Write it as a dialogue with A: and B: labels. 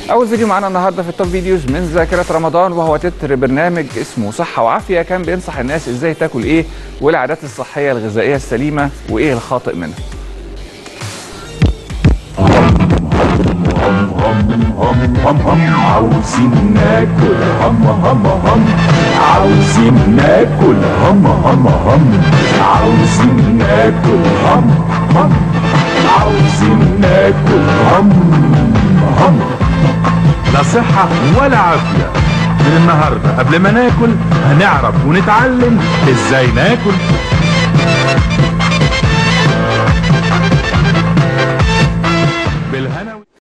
A: أول فيديو معانا النهارده في التوب فيديوز من ذاكرة رمضان وهو تتر برنامج اسمه صحة وعافية كان بينصح الناس ازاي تاكل ايه والعادات الصحية الغذائية السليمة وايه الخاطئ منها.
B: عاوزين ناكل هم هم هم عاوزين ناكل هم هم هم عاوزين ناكل هم هم عاوزين ناكل هم هم
C: لا صحة ولا عافية من النهاردة قبل ما ناكل هنعرف ونتعلم ازاي ناكل